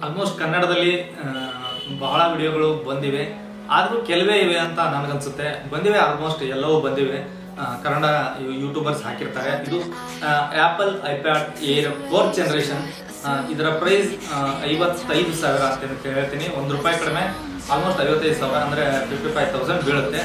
Almost ಕನ್ನಡದಲ್ಲಿ ಆ, ಬಹಳ ವಿಡಿಯೋಗಳು ಬಂದಿವೆ ಆದ್ರೂ ಕೆಲವೇ ಇವೆ ಅಂತ ನನಗನ್ಸುತ್ತೆ ಬಂದಿವೆ ಆಲ್ಮೋಸ್ಟ್ ಎಲ್ಲವೂ ಬಂದಿವೆ ಆ, ಕನ್ನಡ ಯೂಟ್ಯೂಬರ್ಸ್ ಹಾಕಿರ್ತಾರೆ ಇದು Apple iPad Air fourth generation ಇದರ ಪ್ರೈಸ್ ಐವತ್ತೈದು ಸಾವಿರ ಅಂತ ಹೇಳ್ತೀನಿ ಒಂದು ರೂಪಾಯಿ ಕಡಿಮೆ ಆಲ್ಮೋಸ್ಟ್ ಐವತ್ತೈದು ಸಾವಿರ ಅಂದ್ರೆ ಫಿಫ್ಟಿ ಫೈವ್ ತೌಸಂಡ್ ಬೀಳುತ್ತೆ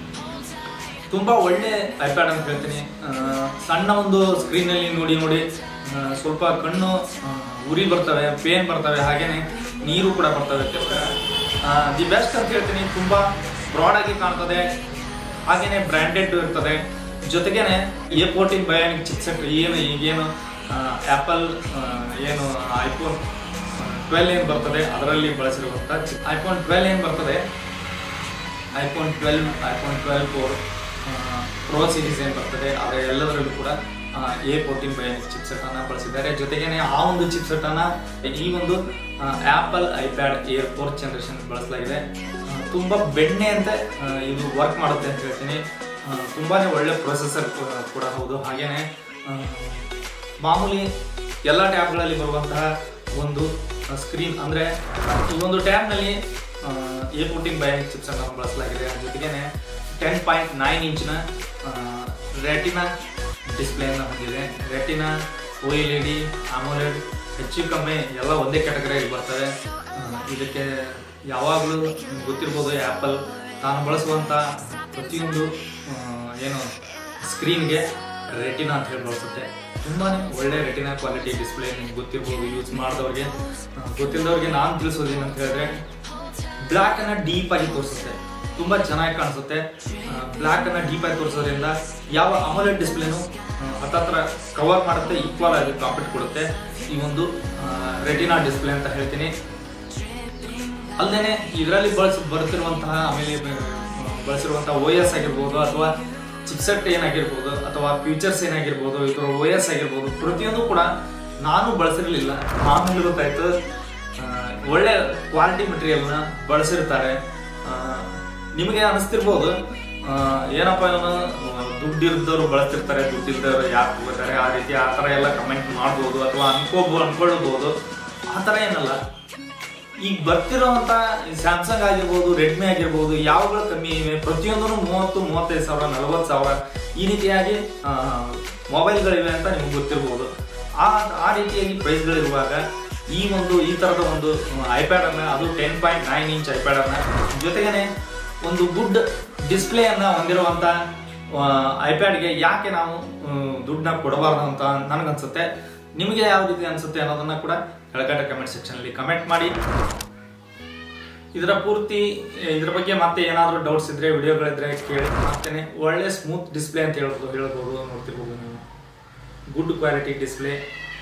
ತುಂಬಾ ಒಳ್ಳೆ ಐಪ್ಯಾಡ್ ಅಂತ ಹೇಳ್ತೀನಿ ಆ, ಸಣ್ಣ ಒಂದು ಸ್ಕ್ರೀನ್ ಅಲ್ಲಿ ನೋಡಿ ನೋಡಿ ಆ, ಸ್ವಲ್ಪ ಕಣ್ಣು ಆ, ಉರಿ ಬರ್ತವೆ ಪೇನ್ ಬರ್ತವೆ ಹಾಗೇನೆ ನೀರು ಕೂಡ ಬರ್ತವೆ ದಿ ಬೆಸ್ಟ್ ಅಂತ ಹೇಳ್ತೀನಿ ತುಂಬಾ ಬ್ರಾಡ್ ಆಗಿ ಕಾಣ್ತದೆ ಹಾಗೇನೆ ಬ್ರ್ಯಾಂಡೆಡ್ ಇರ್ತದೆ ಜೊತೆಗೇನೆ ಎ ಫೋರ್ಟೀನ್ ಬಯಾನಿಕ್ ಚಿಪ್ಸೆಟ್ ಏನು ಈಗೇನು ಆಪಲ್ ಏನು ಐಫೋನ್ ಟ್ವೆಲ್ ಏನು ಬರ್ತದೆ ಅದರಲ್ಲಿ ಬಳಸಿರುವಂಥ ಐಫೋನ್ ಟ್ವೆಲ್ ಏನು ಬರ್ತದೆ iPhone twelve iPhone twelve four pro series ಏನು ಬರ್ತದೆ ಅದರ ಎಲ್ಲದರಲ್ಲೂ ಕೂಡ ಎ ಫೋರ್ಟೀನ್ ಬಯಾನಿಕ್ ಚಿಪ್ಸೆಟ್ ಅನ್ನ ಬಳಸಿದ್ದಾರೆ ಜೊತೆಗೇನೆ ಆ ಒಂದು ಚಿಪ್ಸೆಟ್ ಅನ್ನ ಈ ಒಂದು Apple iPad Air fourth generation ಬಳಸಲಾಗಿದೆ ಆ, ತುಂಬಾ ಬೆಣ್ಣೆ ಅಂತ ಆ, ಇದು ವರ್ಕ್ ಮಾಡುತ್ತೆ ಅಂತ ಹೇಳ್ತೀನಿ ಆ, ತುಂಬಾನೇ ಒಳ್ಳೆ ಪ್ರೊಸೆಸರ್ ಕೂಡ ಹೌದು ಹಾಗೇನೆ ಆ, ಮಾಮೂಲಿ ಎಲ್ಲ ಟ್ಯಾಬ್ಗಳಲ್ಲಿ ಬರುವಂತಹ ಒಂದು ಸ್ಕ್ರೀನ್ ಅಂದ್ರೆ ಈ ಒಂದು ಟ್ಯಾಬ್ನಲ್ಲಿ ಎ ಫೋರ್ಟೀನ್ ಬಯಾನಿಕ್ ಚಿಪ್ಸ್ ಅನ್ನು ಬಳಸಲಾಗಿದೆ ಅದ್ರ ಜೊತೆಗೇನೆ ಟೆನ್ ಪಾಯಿಂಟ್ ನೈನ್ ಇಂಚಿನ ರೆಟಿನಾ ಡಿಸ್ಪ್ಲೇಯನ್ನು ಹೊಂದಿದೆ retina O L E D AMOLED ಹೆಚ್ಚು ಕಮ್ಮಿ ಎಲ್ಲ ಒಂದೇ ಕ್ಯಾಟಗರಿಯಲ್ಲಿ ಬರ್ತವೆ ಆ, ಇದಕ್ಕೆ ಯಾವಾಗಲೂ ನಿಮ್ಗೆ ಗೊತ್ತಿರ್ಬೋದು ಆ್ಯಪಲ್ ತಾನು ಬಳಸುವಂಥ ಪ್ರತಿಯೊಂದು ಆ, ಏನು ಸ್ಕ್ರೀನ್ಗೆ ರೆಟಿನಾ ಅಂತ ಹೇಳಿ ಬಳಸುತ್ತೆ ತುಂಬಾ ಒಳ್ಳೆ ರೆಟಿನಾ ಕ್ವಾಲಿಟಿ ಡಿಸ್ಪ್ಲೇ ನಿಮ್ಗೆ ಗೊತ್ತಿರ್ಬೋದು ಯೂಸ್ ಮಾಡಿದವ್ರಿಗೆ ಆ, ಗೊತ್ತಿಲ್ಲದವ್ರಿಗೆ ನಾನು ತಿಳಿಸೋದು ಏನಂತ ಹೇಳಿದ್ರೆ ಬ್ಲ್ಯಾಕ್ ಅನ್ನ ಡೀಪ್ ಆಗಿ ತೋರಿಸುತ್ತೆ ತುಂಬಾ ಚೆನ್ನಾಗಿ ಕಾಣಿಸುತ್ತೆ ಬ್ಲ್ಯಾಕ್ ಅನ್ನ ಡೀಪ್ ಆಗಿ ತೋರಿಸೋದ್ರಿಂದ ಯಾವ ಅಮೋಲೆಡ್ ಡಿಸ್ಪ್ಲೇನು ಹತ್ತತ್ರ ಕವರ್ ಮಾಡುತ್ತೆ ಈಕ್ವಲ್ ಆಗಿ ಪ್ರಾಫಿಟ್ ಕೊಡುತ್ತೆ ಈ ಒಂದು ರೆಟಿನಾ ಡಿಸ್ಪ್ಲೇ ಅಂತ ಹೇಳ್ತೀನಿ ಅಲ್ಲದೆ ಇದರಲ್ಲಿ ಬಳಸ ಬರ್ತಿರುವಂತಹ ಆಮೇಲೆ ಆ, ಬಳಸಿರುವಂತಹ ಓ ಎಸ್ ಆಗಿರ್ಬೋದು ಅಥವಾ ಚಿಪ್ಸೆಟ್ ಏನಾಗಿರ್ಬೋದು ಅಥವಾ ಫ್ಯೂಚರ್ಸ್ ಏನಾಗಿರ್ಬೋದು ಇದರ ಓ ಎಸ್ ಆಗಿರ್ಬೋದು ಪ್ರತಿಯೊಂದು ಕೂಡ ನಾನು ಬಳಸಿರಲಿಲ್ಲ ಆಮೇಲೆ ಗೊತ್ತಾಯ್ತು ಆ, ಒಳ್ಳೆ ಕ್ವಾಲಿಟಿ ಮೆಟೀರಿಯಲ್ನ ಬಳಸಿರ್ತಾರೆ ಆ, ನಿಮಗೆ ಅನಿಸ್ತಿರ್ಬೋದು ಆ, ಏನಪ್ಪ ಇವನು ದುಡ್ಡು ಇದ್ದವರು ಬಳಸ್ತಿರ್ತಾರೆ ದುಡ್ಡು ಇದ್ದವರು ಯಾಕೆ ತಗೋತಾರೆ ಆ ರೀತಿ ಆ ಥರ ಎಲ್ಲ ಕಮೆಂಟ್ ಮಾಡ್ಬೋದು ಅಥವಾ ಅನ್ಕೋಬೋದು ಅನ್ಕೊಳ್ಬೋದು ಆ ಥರ ಏನಲ್ಲ ಈಗ ಬರ್ತಿರೋಂಥ ಸ್ಯಾಮ್ಸಂಗ್ ಆಗಿರ್ಬೋದು ರೆಡ್ಮಿ ಆಗಿರ್ಬೋದು ಯಾವಗಳು ಕಮ್ಮಿ ಇವೆ ಪ್ರತಿಯೊಂದೂ ಮೂವತ್ತು ಮೂವತ್ತೈದು ಸಾವಿರ ನಲವತ್ತು ಸಾವಿರ ಈ ರೀತಿಯಾಗಿ ಆ, ಮೊಬೈಲ್ಗಳಿವೆ ಅಂತ ನಿಮ್ಗೆ ಗೊತ್ತಿರ್ಬೋದು ಆ ಆ ರೀತಿಯಾಗಿ ಪ್ರೈಸ್ಗಳಿರುವಾಗ ಈ ಒಂದು ಈ ಥರದ ಒಂದು ಐಪ್ಯಾಡ್ ಅನ್ನ ಅದು ten point nine inch iPad ಅನ್ನ ಜೊತೆಗೇನೆ ಒಂದು ಗುಡ್ ಡಿಸ್ಪ್ಲೇ ಅನ್ನ ಹೊಂದಿರುವಂತ ಐಪ್ಯಾಡ್ಗೆ ಯಾಕೆ ನಾವು ದುಡ್ಡನ್ನ ಕೊಡಬಾರ್ದು ಅಂತ ನನಗನ್ಸುತ್ತೆ ನಿಮಗೆ ಯಾವ ರೀತಿ ಅನ್ಸುತ್ತೆ ಅನ್ನೋದನ್ನ ಕೂಡ ಕೆಳಗಡೆ ಕಮೆಂಟ್ ಸೆಕ್ಷನ್ ಅಲ್ಲಿ ಕಮೆಂಟ್ ಮಾಡಿ ಇದರ ಪೂರ್ತಿ ಇದ್ರ ಬಗ್ಗೆ ಮತ್ತೆ ಏನಾದರೂ ಡೌಟ್ಸ್ ಇದ್ರೆ ವಿಡಿಯೋಗಳಿದ್ರೆ ಕೇಳಿ ಮಾಡ್ತೇನೆ ಒಳ್ಳೆ ಸ್ಮೂತ್ ಡಿಸ್ಪ್ಲೇ ಅಂತ ಹೇಳ್ಬೋದು ಹೇಳ್ಬೋದು ನೋಡ್ತಿರ್ಬೋದು ನೀವು ಗುಡ್ ಕ್ವಾಲಿಟಿ ಡಿಸ್ಪ್ಲೇ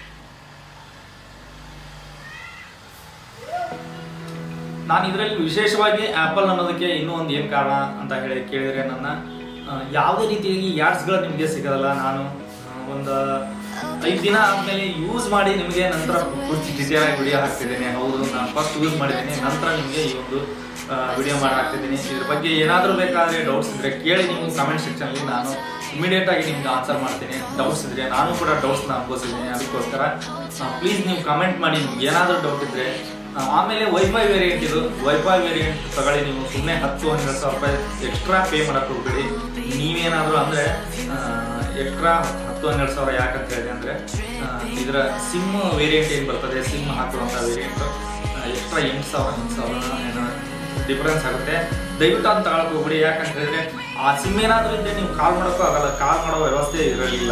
ನಾನು ಇದರಲ್ಲಿ ವಿಶೇಷವಾಗಿ ಆಪಲ್ ಅನ್ನೋದಕ್ಕೆ ಇನ್ನೂ ಒಂದು ಏನು ಕಾರಣ ಅಂತ ಹೇಳಿ ಕೇಳಿದ್ರೆ ನನ್ನ ಆ, ಯಾವುದೇ ರೀತಿಯಾಗಿ ಯಾಡ್ಸ್ಗಳು ನಿಮಗೆ ಸಿಗೋದಲ್ಲ ನಾನು ಆ, ಒಂದು ಐದು ದಿನ ಆದ್ಮೇಲೆ ಯೂಸ್ ಮಾಡಿ ನಿಮಗೆ ನಂತರ ಪೂರ್ತಿ ಡೀಟೇಲ್ ಆಗಿ ವಿಡಿಯೋ ಹಾಕ್ತಿದ್ದೇನೆ ಹೌದು ನಾನು ಫಸ್ಟ್ ಯೂಸ್ ಮಾಡಿದ್ದೀನಿ ನಂತರ ನಿಮಗೆ ಈ ಒಂದು ವಿಡಿಯೋ ಮಾಡಿ ಹಾಕ್ತಿದ್ದೀನಿ ಇದ್ರ ಬಗ್ಗೆ ಏನಾದರೂ ಬೇಕಾದ್ರೆ ಡೌಟ್ಸ್ ಇದ್ರೆ ಕೇಳಿ ನೀವು ಕಮೆಂಟ್ ಸೆಕ್ಷನಲ್ಲಿ ನಾನು ಇಮಿಡಿಯೇಟ್ ಆಗಿ ನಿಮ್ಗೆ ಆನ್ಸರ್ ಮಾಡ್ತೀನಿ ಡೌಟ್ಸ್ ಇದ್ರೆ ನಾನು ಕೂಡ ಡೌಟ್ಸ್ನ ಅನುಭವಿಸಿದ್ದೀನಿ ಅದಕ್ಕೋಸ್ಕರ ಪ್ಲೀಸ್ ನೀವು ಕಮೆಂಟ್ ಮಾಡಿ ನಿಮ್ಗೆ ಏನಾದರೂ ಡೌಟ್ ಇದ್ರೆ ಆ, ಆಮೇಲೆ ವೈಫೈ ವೇರಿಯಂಟ್ ಇದು ವೈಫೈ ವೇರಿಯಂಟ್ ತಗೊಳ್ಳಿ ನೀವು ಸುಮ್ಮನೆ ಹತ್ತು ಹನ್ನೆರಡು ಸಾವಿರ ರೂಪಾಯಿ ಎಕ್ಸ್ಟ್ರಾ ಪೇ ಮಾಡಕ್ಕೆ ಹೋಗ್ಬೇಡಿ ನೀವೇನಾದರೂ ಅಂದರೆ ಎಕ್ಸ್ಟ್ರಾ ಹತ್ತು ಹನ್ನೆರಡು ಸಾವಿರ ಯಾಕಂತ ಹೇಳಿದೆ ಅಂದರೆ ಇದರ ಸಿಮ್ ವೇರಿಯಂಟ್ ಏನು ಬರ್ತದೆ ಸಿಮ್ ಹಾಕುವಂಥ ವೇರಿಯಂಟ್ ಎಕ್ಸ್ಟ್ರಾ ಎಂಟು ಸಾವಿರ ಹತ್ತು ಸಾವಿರ ಏನೋ ಡಿಫ್ರೆನ್ಸ್ ಆಗುತ್ತೆ ದಯವಿಟ್ಟು ಅಂತ ತಗೊಳಕ್ ಹೋಗ್ಬಿಡಿ ಯಾಕಂತ ಹೇಳಿದ್ರೆ ಆ ಸಿಮ್ ಏನಾದರೂ ಇದ್ದರೆ ನೀವು ಕಾಲ್ ಮಾಡೋಕ್ಕೂ ಆಗಲ್ಲ ಕಾಲ್ ಮಾಡೋ ವ್ಯವಸ್ಥೆ ಇರಲಿಲ್ಲ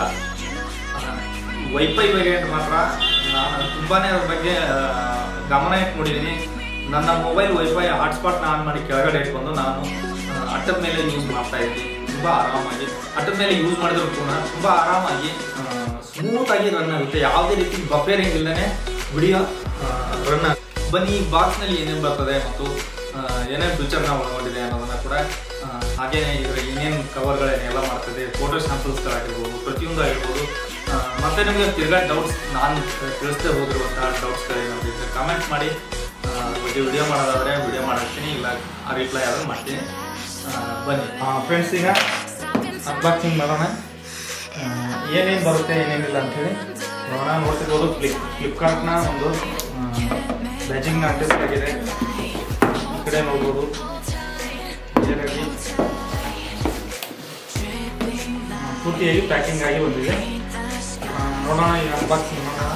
ವೈಫೈ ವೇರಿಯಂಟ್ ಮಾತ್ರ ನಾನು ತುಂಬಾನೇ ಅದ್ರ ಬಗ್ಗೆ ಆ, ಗಮನ ಇಟ್ಟು ನೋಡಿದ್ದೀನಿ ನನ್ನ ಮೊಬೈಲ್ ವೈಫೈ ಹಾಟ್ಸ್ಪಾಟ್ನ ಆನ್ ಮಾಡಿ ಕೆಳಗಡೆ ಇಟ್ಕೊಂಡು ನಾನು ಆ, ಅಟ್ಟದ ಮೇಲೆ ಯೂಸ್ ಮಾಡ್ತಾ ಇದ್ದೀನಿ ತುಂಬ ಆರಾಮಾಗಿ ಅಟ್ಟದ ಮೇಲೆ ಯೂಸ್ ಮಾಡಿದ್ರು ಕೂಡ ತುಂಬ ಆರಾಮಾಗಿ ಸ್ಮೂತ್ ಆಗಿ ರನ್ ಆಗುತ್ತೆ ಯಾವುದೇ ರೀತಿ ಬಫೇರಿಂಗ್ ಇಲ್ಲದೆ ವಿಡಿಯೋ ರನ್ ಬನ್ನಿ ಈ ಬಾಕ್ಸ್ನಲ್ಲಿ ಏನೇನು ಬರ್ತದೆ ಮತ್ತು ಆ, ಏನೇನು ಫೀಚರ್ನ ಒಳಗೊಂಡಿದೆ ಅನ್ನೋದನ್ನ ಕೂಡ ಆ, ಹಾಗೇನೆ ಇದರ ಏನೇನು ಕವರ್ಗಳೇನೆಲ್ಲ ಮಾಡ್ತದೆ ಫೋಟೋ ಸ್ಯಾಂಪಲ್ಸ್ಗಳಾಗಿರ್ಬೋದು ಪ್ರತಿಯೊಂದು ಆಗಿರ್ಬೋದು ಆ, ಮತ್ತೆ ನಿಮಗೆ ತಿರ್ಗಾ ಡೌಟ್ಸ್ ನಾನು ತಿಳಿಸ್ದೆ ಹೋಗಿರುವಂತಹ ಡೌಟ್ಸ್ಗಳೇನಾದ್ರು ಇದ್ರೆ ಕಮೆಂಟ್ ಮಾಡಿ ಆ, ಅದ್ರ ಬಗ್ಗೆ ವಿಡಿಯೋ ಮಾಡೋದಾದ್ರೆ ವಿಡಿಯೋ ಮಾಡ್ತೀನಿ ಇಲ್ಲ ಆ ರಿಪ್ಲೈ ಆದರೂ ಮಾಡ್ತೀನಿ ಆ, ಬನ್ನಿ ಫ್ರೆಂಡ್ಸ್ ಈಗ ಅನ್ಬಾಕ್ಸಿಂಗ್ ಮಾಡೋಣ ಏನೇನು ಬರುತ್ತೆ ಏನೇನಿಲ್ಲ ಅಂಥೇಳಿ ನೋಡೋಣ ನೋಡ್ತಿರ್ಬೋದು ಫ್ಲಿಪ್ ಫ್ಲಿಪ್ಕಾರ್ಟ್ನ ಒಂದು ಬ್ಯಾಚಿಂಗ್ ಆರ್ಟಿಸ್ಟ್ ಆಗಿದೆ ಈ ಕಡೆ ನೋಡ್ಬೋದು ಕ್ಲಿಯರಾಗಿ ಪೂರ್ತಿಯಾಗಿ ಪ್ಯಾಕಿಂಗ್ ಆಗಿ ಬಂದಿದೆ ಆ, ನೋಡೋಣ ಈ ಅನ್ಬಾಕ್ಸಿಂಗ್ ನೋಡೋಣ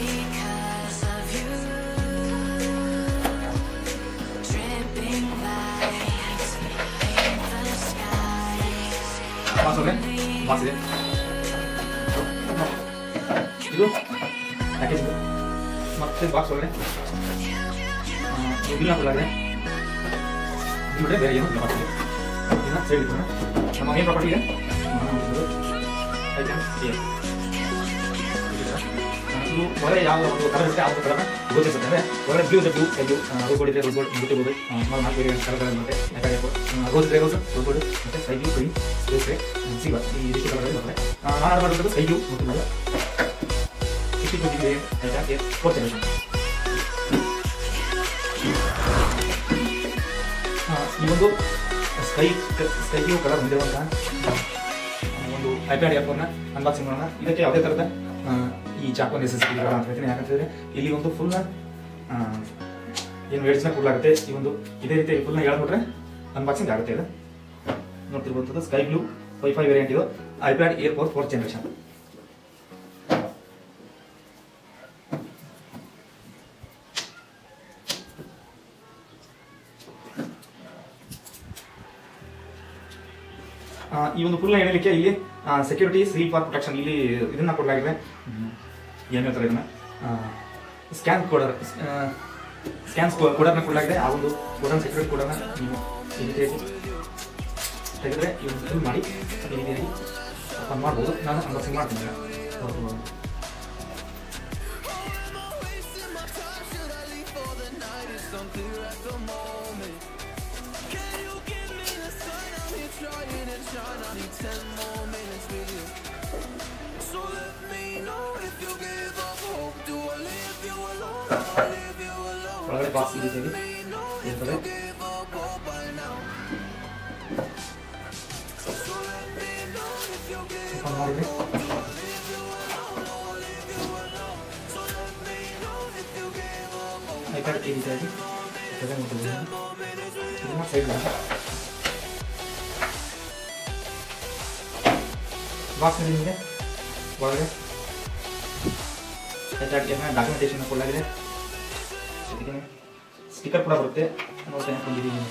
ಬಾಕ್ಸ್ ಇದೆ ಬಾಕ್ಸ್ ಇದೆ ಇದು ಪ್ಯಾಕೇಜ್ ಇದು ಮತ್ತೆ ಬಾಕ್ಸ್ ಒಳಗಡೆ ಇದನ್ನ ಕೊಡಲಾಗಿದೆ ಇದು ಬಿಟ್ಟರೆ ಬೇರೆ ಏನು ಇಲ್ಲ ಬಾಕ್ಸ್ಗೆ ಇದನ್ನ ಸೈಡ್ ಇಟ್ಕೊಳ್ಳೋಣ ನಮ್ಮ ಮೇನ್ ಪ್ರಾಪರ್ಟಿ ಇದೆ ಐಟಮ್ ಇದೆ ಇದು ಹೊರಗೆ ಯಾವ ಒಂದು ಕಲರ್ ಇರುತ್ತೆ ಆ ಒಂದು ಕಲರ್ನ ಗೊತ್ತಿಸುತ್ತೆ ಅಂದರೆ ಹೊರಗಡೆ ಬ್ಲೂ ಇದೆ ಬ್ಲೂ ಬ್ಲೂ ರೋಸ್ ಬೋರ್ಡ್ ಇದೆ ರೋಸ್ ಬೋರ್ಡ್ ಗೊತ್ತಿರ್ಬೋದು ಸುಮಾರು ನಾಲ್ಕು ಬೇರೆ ಕಲರ್ಗಳು ಬರುತ್ತೆ ಯಾಕಂದರೆ ರೋಸ್ ಇದ್ರೆ ರೋಸ್ ರೋಸ್ ಬೋರ್ಡ್ ಮತ್ತು ಸ್ಕೈ ಬ್ಲೂ ಗ್ರೀನ್ ಸ್ಪೇಸ್ ಸಿಗ ಈ ರೀತಿ ಕಲರ್ಗಳು ಬರುತ್ತೆ ನಾನು ಆರ್ಡರ್ ಮಾಡಿರೋದು ಸ್ಕೈ ಬ್ಲೂ ಮತ್ತು ಮಲ್ಲ ಸಿಕ್ಸ್ಟಿ ಟು ಜಿಬಿ ಆಯಿತಾ ಫೋರ್ ಜನರೇಷನ್ ಈ ಒಂದು ಸ್ಕೈ ಸ್ಕೈ ಬ್ಲೂ ಕಲರ್ ಹೊಂದಿರುವಂತಹ ಒಂದು ಐಪ್ಯಾಡ್ ಏರ್ಫೋನ್ನ ಅನ್ಬಾಕ್ಸಿಂಗ್ ಮಾಡೋಣ ಇದಕ್ಕೆ ಯಾವುದೇ ಥರದ ಆ, ಈ ಚಾಕು ನೆಸೆಸಿಟಿ ಇರಲ್ಲ ಅಂತ ಹೇಳ್ತೀನಿ ಯಾಕಂತಂದರೆ ಇಲ್ಲಿ ಒಂದು ಫುಲ್ನ ಏನು ವೇಡ್ಸ್ನ ಕೊಡಲಾಗುತ್ತೆ ಈ ಒಂದು ಇದೇ ರೀತಿ ಫುಲ್ನ ಹೇಳ್ಬಿಟ್ರೆ ಅನ್ಬಾಕ್ಸಿಂಗ್ ಆಗುತ್ತೆ ಇದು ನೋಡ್ತಿರ್ಬೋದು ಸ್ಕೈ ಬ್ಲೂ ವೈಫೈ ವೇರಿಯಂಟ್ ಇದು iPad Air four fourth generation ಆ, ಈ ಒಂದು ಫುಲ್ನ ಹೇಳಲಿಕ್ಕೆ ಇಲ್ಲಿ ಸೆಕ್ಯೂರಿಟಿ ಸೀಲ್ ಫಾರ್ ಪ್ರೊಟೆಕ್ಷನ್ ಇಲ್ಲಿ ಇದನ್ನ ಕೊಡಲಾಗಿದೆ ಏನು ಹೇಳ್ತಾರೆ ಇದನ್ನ ಸ್ಕ್ಯಾನ್ ಕೋಡರ್ ಸ್ಕ್ಯಾನ್ಸ್ ಕೋಡರ್ನ ಕೊಡಲಾಗಿದೆ ಆ ಒಂದು ಕೋಡರ್ ಸೆಕ್ಯೂರಿಟಿ ಕೋಡರ್ನ ನೀವು ಈ ರೀತಿಯಾಗಿ ತೆಗೆದ್ರೆ ಈ ಒಂದು ಫಿಲ್ ಮಾಡಿ ಈ ರೀತಿಯಾಗಿ ಓಪನ್ ಮಾಡ್ಬೋದು ನಾನು ಅನ್ಬಾಕ್ಸಿಂಗ್ ಮಾಡ್ತೀನಿ ಈಗ. ನೋಡ್ಬೋದು. ಒಳಗಡೆ ಬಾಕ್ಸ್ ಈ ರೀತಿಯಾಗಿ ಇರ್ತದೆ ಓಪನ್ ಮಾಡಿದ್ರೆ ಐಪ್ಯಾಡ್ ಈ ರೀತಿಯಾಗಿ ಇರ್ತದೆ ನೋಡ್ಬೋದು. ಇದನ್ನ ಸೈಡ್ ಮಾಡಿ ಬಾಕ್ಸ್ ನಿಮಗೆ ಒಳಗಡೆ ಐಪ್ಯಾಡ್ಗೆ ಡಾಕ್ಯುಮೆಂಟೇಷನ್ ಕೊಡಲಾಗಿದೆ ಜೊತೆಗೆ ಸ್ಟಿಕ್ಕರ್ ಕೂಡ ಬರುತ್ತೆ ನೋಡ್ತೇನೆ ತಂದಿದ್ದೀನಿ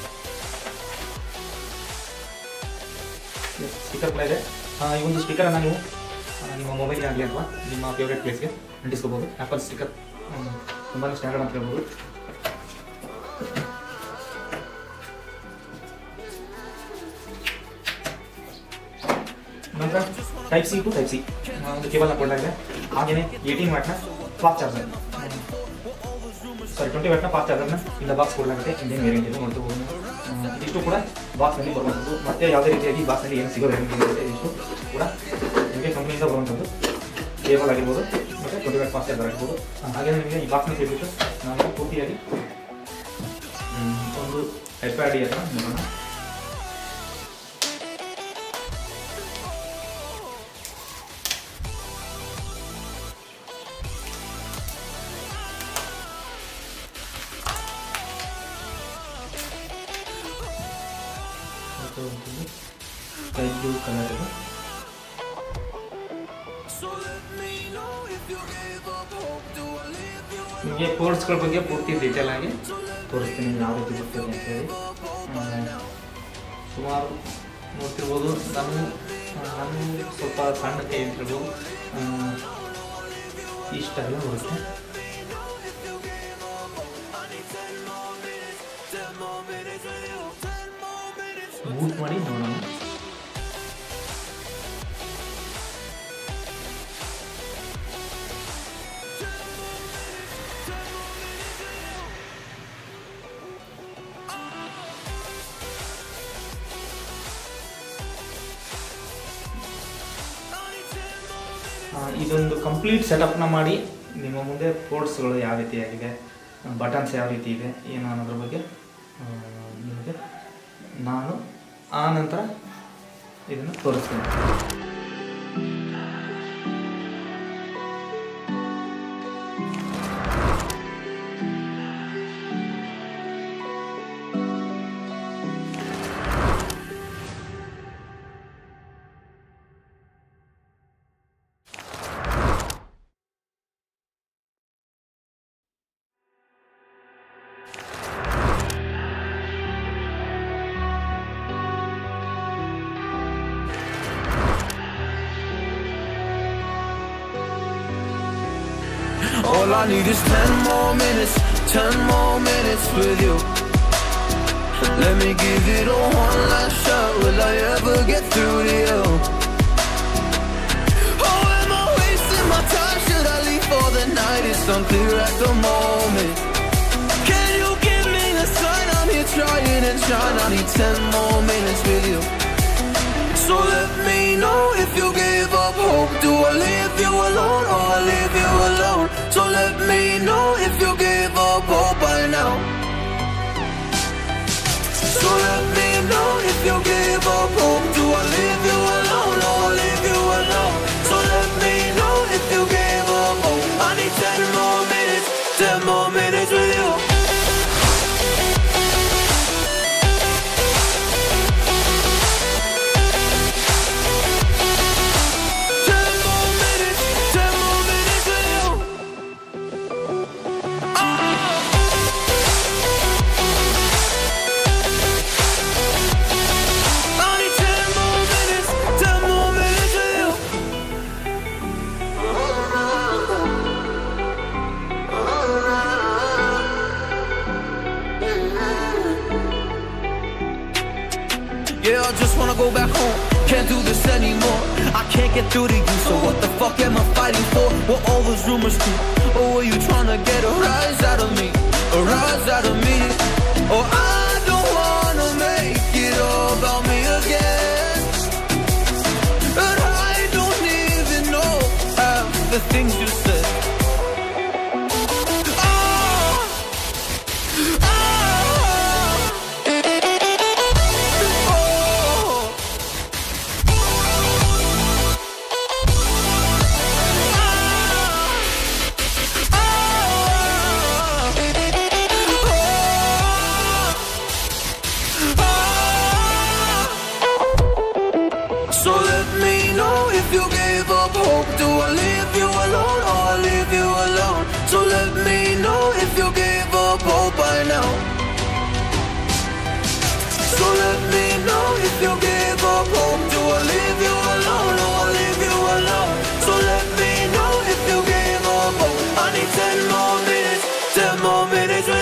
ಸ್ಟಿಕ್ಕರ್ ಕೂಡ ಇದೆ ಆ, ಈ ಒಂದು ಸ್ಟಿಕ್ಕರನ್ನು ನೀವು ಆ, ನಿಮ್ಮ ಮೊಬೈಲ್ಗೆ ಆಗಲಿ ಅಥವಾ ನಿಮ್ಮ ಫೇವ್ರೇಟ್ ಪ್ಲೇಸ್ಗೆ ಅಂಟಿಸ್ಕೋಬೋದು ಆ್ಯಪಲ್ ಸ್ಟಿಕ್ಕರ್ ತುಂಬಾ ಸ್ಟ್ಯಾಂಡರ್ಡ್ ಅಂತ ಹೇಳ್ಬೋದು ನಂತರ type C to type C ಒಂದು ಕೇಬಲ್ನ ಕೊಡಲಾಗಿದೆ ಹಾಗೆಯೇ ಏಯ್ಟೀನ್ ವ್ಯಾಟ್ನ ಫಾಸ್ಟ್ ಚಾರ್ಜರ್ ಸಾರಿ ಟ್ವೆಂಟಿ ವ್ಯಾಟ್ನ ಫಾಸ್ಟ್ ಚಾರ್ಜರ್ನ ಇಲ್ಲ ಬಾಕ್ಸ್ ಕೊಡಲಾಗುತ್ತೆ ಇಂಡಿಯನ್ ವೇರಿಯಂಟ್ ಇದೆ ನೋಡ್ಕೋಬಹುದು ಇದಿಷ್ಟು ಕೂಡ ಬಾಕ್ಸ್ನಲ್ಲಿ ಬರುವಂಥದ್ದು ಮತ್ತೆ ಯಾವುದೇ ರೀತಿಯಾಗಿ ಬಾಕ್ಸ್ನಲ್ಲಿ ಏನು ಸಿಗೋದು ಹೆಂಗೆ ಇದಿಷ್ಟು ಕೂಡ ನಿಮಗೆ ಕಂಪ್ನಿಯಿಂದ ಬರುವಂಥದ್ದು ಕೇಬಲ್ ಆಗಿರ್ಬೋದು ಮತ್ತು ಟ್ವೆಂಟಿ ವ್ಯಾಟ್ ಫಾಸ್ಟ್ ಚಾರ್ಜರ್ ಆಗಿರ್ಬೋದು ಹಾಗೆ ನಿಮಗೆ ಈ ಬಾಕ್ಸ್ನ ಸೇರಿಬಿಟ್ಟು ನಾವು ಪೂರ್ತಿಯಾಗಿ ಹ್ಮ್, ಒಂದು ಐಪ್ಯಾಡ್ ಇಯರ್ನ ನೋಡೋಣ ಸ್ಕೈ ಬ್ಲೂ ಕಲರ್ ಇದು ನಿಮಗೆ ಕೋರ್ಸ್ಗಳ ಬಗ್ಗೆ ಪೂರ್ತಿ ಡೀಟೇಲ್ ಆಗಿ ತೋರಿಸ್ತೀನಿ ಯಾವ ರೀತಿ ಬರ್ತದೆ ಅಂತೇಳಿ ಆ, ಸುಮಾರು ನೋಡ್ತಿರ್ಬೋದು ನಾನು ನಾನು ಸ್ವಲ್ಪ ಸಣ್ಣ ಕೈ ಅಂತ ಹೇಳ್ಬೋದು ಆ, ಇಷ್ಟೆಲ್ಲ ಬರುತ್ತೆ ಬೂಟ್ ಮಾಡಿ ನೋಡೋಣ ಆ, ಇದೊಂದು ಕಂಪ್ಲೀಟ್ ಸೆಟಪ್ನ ಮಾಡಿ ನಿಮ್ಮ ಮುಂದೆ ಪೋರ್ಟ್ಸ್ಗಳು ಯಾವ ರೀತಿಯಾಗಿದೆ ಬಟನ್ಸ್ ಯಾವ ರೀತಿ ಇದೆ ಏನು ಅನ್ನೋದ್ರ ಬಗ್ಗೆ ಆ, ನಿಮಗೆ ನಾನು ಆ ನಂತರ ಇದನ್ನು ತೋರಿಸ್ತೀನಿ I need is ten more minutes, ten more minutes with you. Let me give it a one last shot. Will I ever get through to you? Oh, am I wasting my time? Should I leave for the night? It's unclear at the moment. Can you give me a sign? I'm here trying and trying. I need ten more minutes with you. So let me know if you give up hope. Do I leave you alone or I leave you alone? So let me know if you give up hope by now. So let me know if you give up hope. Do I leave you alone or I leave you alone? So let me know if you give up hope. I need ten more minutes, ten more minutes with you. Ten more minutes, ten more minutes with you. I need ten more minutes, ten more minutes with you. Yeah, I just wanna go back home. Can't do this anymore. I can't get through to you. So what the fuck am I fighting for? What all those rumors do? Or were you trying to get a rise out of me? A rise out of me? Or I don't wanna make it all about me again. And I don't even know half the things you said. Ah, ah, oh. So let me know if you gave up hope. Do I leave you alone or I leave you alone? So let me know if you gave up hope by now. So let me know if you gave up hope. Do I leave you alone or I leave you alone? So let me know if you gave up hope. I need ten more minutes, ten more minutes with